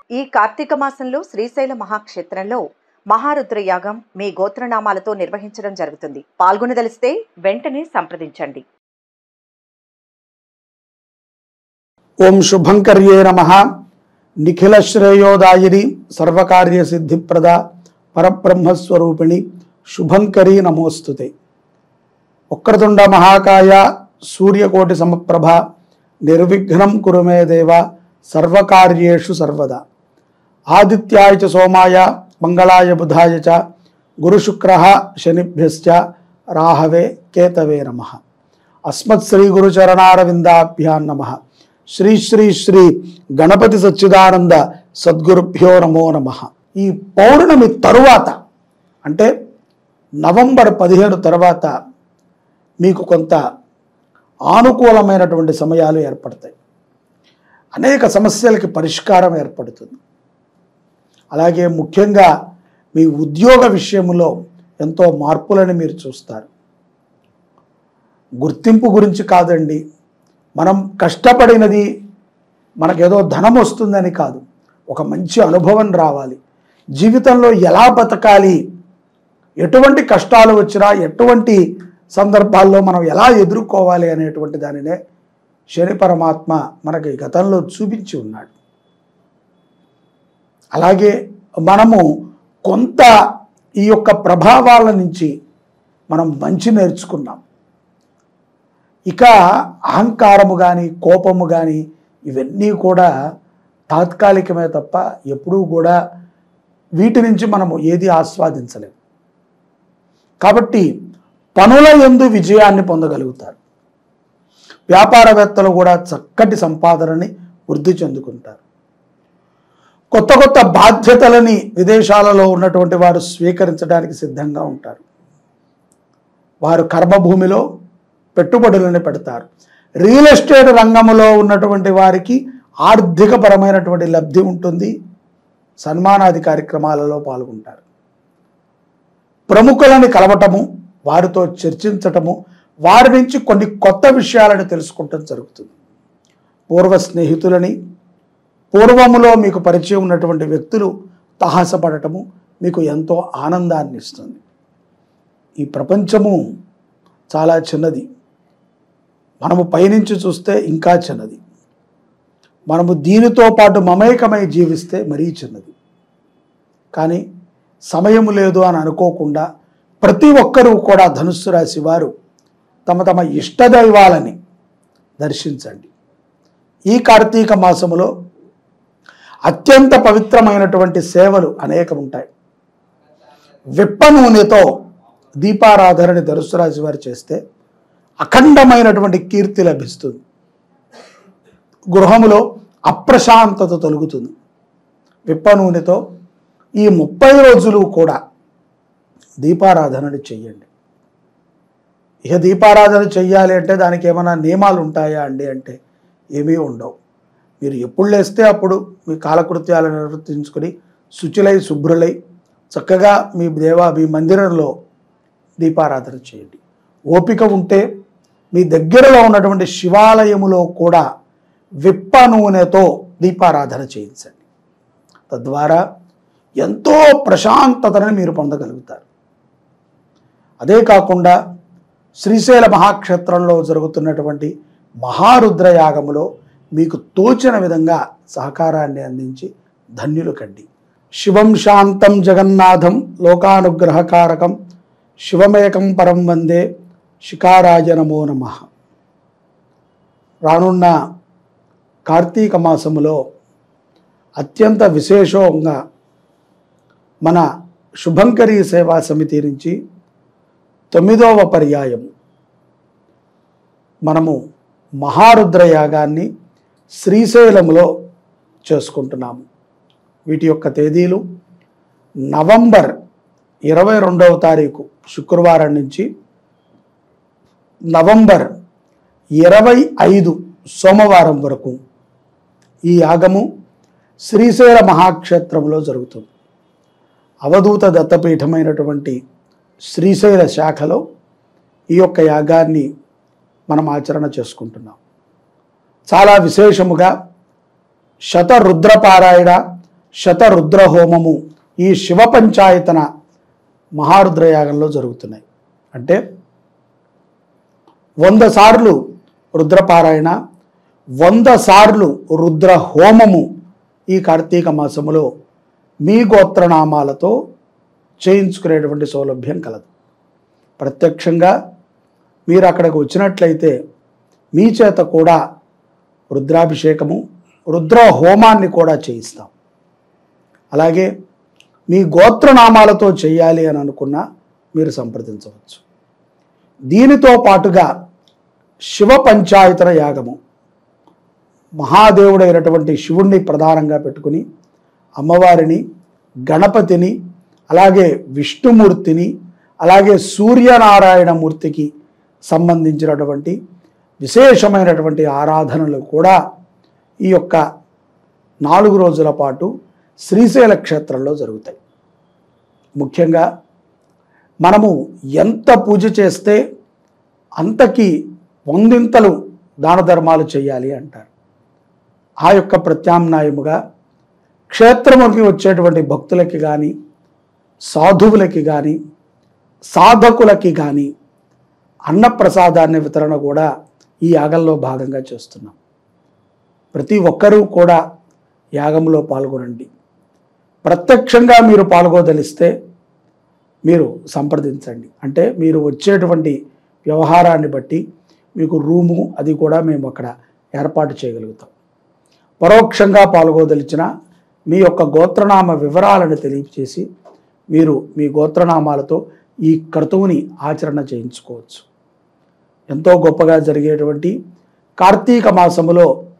ఈ కార్తీక మాసంలో శ్రీశైల మహాక్షేత్రంలో మహారుద్ర యాగం మీ గోత్రనామాలతో నిర్వహించడం జరుగుతుంది పాల్గొనదలిస్తే వెంటనే సంప్రదించండి ఓం శుభంకర్యే నమ నిఖిల శ్రేయోదాయిని సర్వకార్య సిద్ధిప్రద పరబ్రహ్మస్వరూపిణి శుభంకరీ నమోస్తుతే వక్రతుండ మహాకాయ సూర్యకోటి సమప్రభ నిర్విఘ్నం కురు మే దేవ సర్వకార్యేషు సర్వదా ఆదిత్యాయ చ సోమాయ మంగళాయ బుధాయ చ గురుశుక్ర శనిభ్యశ్చ రాహవే కేతవే నమ అస్మత్ శ్రీ గురుచరణారవిందాభ్యాం నమ శ్రీ శ్రీ శ్రీ గణపతి సచ్చిదానంద సద్గురుభ్యో నమో నమ ఈ పౌర్ణమి తరువాత అంటే నవంబర్ పదిహేను తర్వాత మీకు కొంత ఆనుకూలమైనటువంటి సమయాలు ఏర్పడతాయి అనేక సమస్యలకి పరిష్కారం ఏర్పడుతుంది అలాగే ముఖ్యంగా మీ ఉద్యోగ విషయంలో ఎంతో మార్పులను మీరు చూస్తారు గుర్తింపు గురించి కాదండి మనం కష్టపడినది మనకేదో ధనం వస్తుందని కాదు ఒక మంచి అనుభవం రావాలి జీవితంలో ఎలా బతకాలి ఎటువంటి కష్టాలు వచ్చినా ఎటువంటి సందర్భాల్లో మనం ఎలా ఎదుర్కోవాలి అనేటువంటి దానినే శని పరమాత్మ మనకి గతంలో చూపించి ఉన్నాడు అలాగే మనము కొంత ఈ యొక్క ప్రభావాల నుంచి మనం మంచి నేర్చుకున్నాం ఇక అహంకారము కానీ కోపము కానీ ఇవన్నీ కూడా తాత్కాలికమే తప్ప ఎప్పుడూ కూడా వీటి నుంచి మనము ఏది ఆస్వాదించలేము కాబట్టి పనుల ఎందు విజయాన్ని పొందగలుగుతారు వ్యాపారవేత్తలు కూడా చక్కటి సంపాదనని వృద్ధి చెందుకుంటారు కొత్త కొత్త బాధ్యతలని విదేశాలలో ఉన్నటువంటి వారు స్వీకరించడానికి సిద్ధంగా ఉంటారు వారు కర్మభూమిలో పెట్టుబడులను పెడతారు రియల్ ఎస్టేట్ రంగంలో ఉన్నటువంటి వారికి ఆర్థికపరమైనటువంటి లబ్ధి ఉంటుంది సన్మానాది కార్యక్రమాలలో పాల్గొంటారు ప్రముఖులని కలవటము వారితో చర్చించటము వారి నుంచి కొన్ని కొత్త విషయాలను తెలుసుకుంటం జరుగుతుంది పూర్వ స్నేహితులని పూర్వములో మీకు పరిచయం ఉన్నటువంటి వ్యక్తులు తహాసపడటము మీకు ఎంతో ఆనందాన్ని ఇస్తుంది ఈ ప్రపంచము చాలా చిన్నది మనము పైనుంచి చూస్తే ఇంకా చిన్నది మనము దీనితో పాటు మమేకమై జీవిస్తే మరీ చిన్నది కానీ సమయం లేదు అని అనుకోకుండా ప్రతి ఒక్కరూ కూడా ధనుస్సు రాశి వారు తమ తమ ఇష్టదైవాలని దర్శించండి ఈ కార్తీక మాసములో అత్యంత పవిత్రమైనటువంటి సేవలు అనేకం ఉంటాయి విప్ప నూనెతో దీపారాధనని ధనుసు రాశి వారు చేస్తే అఖండమైనటువంటి కీర్తి లభిస్తుంది గృహములో అప్రశాంతత తొలుగుతుంది విప్ప నూనెతో ఈ ముప్పై రోజులు కూడా దీపారాధనని చెయ్యండి ఇక దీపారాధన చెయ్యాలి అంటే దానికి ఏమైనా నియమాలు ఉంటాయా అండి అంటే ఏమీ ఉండవు మీరు ఎప్పుడు లేస్తే అప్పుడు మీ కాలకృత్యాలను నిర్వర్తించుకొని శుచులై శుభ్రులై చక్కగా మీ దేవా మీ మందిరంలో దీపారాధన చేయండి ఓపిక ఉంటే మీ దగ్గరలో ఉన్నటువంటి శివాలయములో కూడా విప్ప నూనెతో దీపారాధన చేయించండి తద్వారా ఎంతో ప్రశాంతతను మీరు పొందగలుగుతారు అదే కాకుండా శ్రీశైల మహాక్షేత్రంలో జరుగుతున్నటువంటి మహారుద్ర యాగములో మీకు తోచిన విధంగా సహకారాన్ని అందించి ధన్యులు కండి శివం శాంతం జగన్నాథం లోకానుగ్రహకారకం శివమేకం పరం వందే శికారాయ నమో నమ రానున్న కార్తీక మాసములో అత్యంత విశేషంగా మన శుభంకరీ సేవా సమితి నుంచి తొమ్మిదవ పర్యాయం మనము మహారుద్ర యాగాన్ని శ్రీశైలంలో చేసుకుంటున్నాము వీటి యొక్క తేదీలు నవంబర్ ఇరవై రెండవ తారీఖు శుక్రవారం నుంచి నవంబర్ ఇరవై ఐదు సోమవారం వరకు ఈ యాగము శ్రీశైల మహాక్షేత్రంలో జరుగుతుంది అవధూత దత్తపీఠమైనటువంటి శ్రీశైల శాఖలో ఈ యొక్క యాగాన్ని మనం ఆచరణ చేసుకుంటున్నాం చాలా విశేషముగా శతరుద్రపారాయణ శతరుద్ర హోమము ఈ శివ పంచాయతన మహారుద్రయాగంలో జరుగుతున్నాయి అంటే వంద సార్లు రుద్రపారాయణ వంద సార్లు రుద్ర హోమము ఈ కార్తీక మాసములో మీ గోత్రనామాలతో చేయించుకునేటువంటి సౌలభ్యం కలదు ప్రత్యక్షంగా మీరు అక్కడికి వచ్చినట్లయితే మీ చేత కూడా రుద్రాభిషేకము రుద్ర హోమాన్ని కూడా చేయిస్తాం అలాగే మీ గోత్రనామాలతో చేయాలి అని అనుకున్నా మీరు సంప్రదించవచ్చు దీనితో పాటుగా శివ పంచాయతన యాగము మహాదేవుడైనటువంటి శివుణ్ణి ప్రధానంగా పెట్టుకుని అమ్మవారిని గణపతిని అలాగే విష్ణుమూర్తిని అలాగే సూర్యనారాయణ మూర్తికి సంబంధించినటువంటి విశేషమైనటువంటి ఆరాధనలు కూడా ఈ యొక్క నాలుగు రోజుల పాటు శ్రీశైల క్షేత్రంలో జరుగుతాయి ముఖ్యంగా మనము ఎంత పూజ చేస్తే అంతకి వందింతలు దాన ధర్మాలు చేయాలి అంటారు ఆ యొక్క ప్రత్యామ్నాయముగా క్షేత్రముకి వచ్చేటువంటి భక్తులకి కానీ సాధువులకి కానీ సాధకులకి కానీ అన్నప్రసాదాన్ని వితరణ కూడా ఈ యాగంలో భాగంగా చేస్తున్నాం ప్రతి ఒక్కరూ కూడా యాగంలో పాల్గొనండి ప్రత్యక్షంగా మీరు పాల్గొదలిస్తే మీరు సంప్రదించండి అంటే మీరు వచ్చేటువంటి వ్యవహారాన్ని బట్టి మీకు రూము అది కూడా మేము అక్కడ ఏర్పాటు చేయగలుగుతాం పరోక్షంగా పాల్గొదలిచిన మీ యొక్క గోత్రనామ వివరాలను తెలియచేసి మీరు మీ గోత్రనామాలతో ఈ క్రతువుని ఆచరణ చేయించుకోవచ్చు ఎంతో గొప్పగా జరిగేటువంటి కార్తీక మాసములో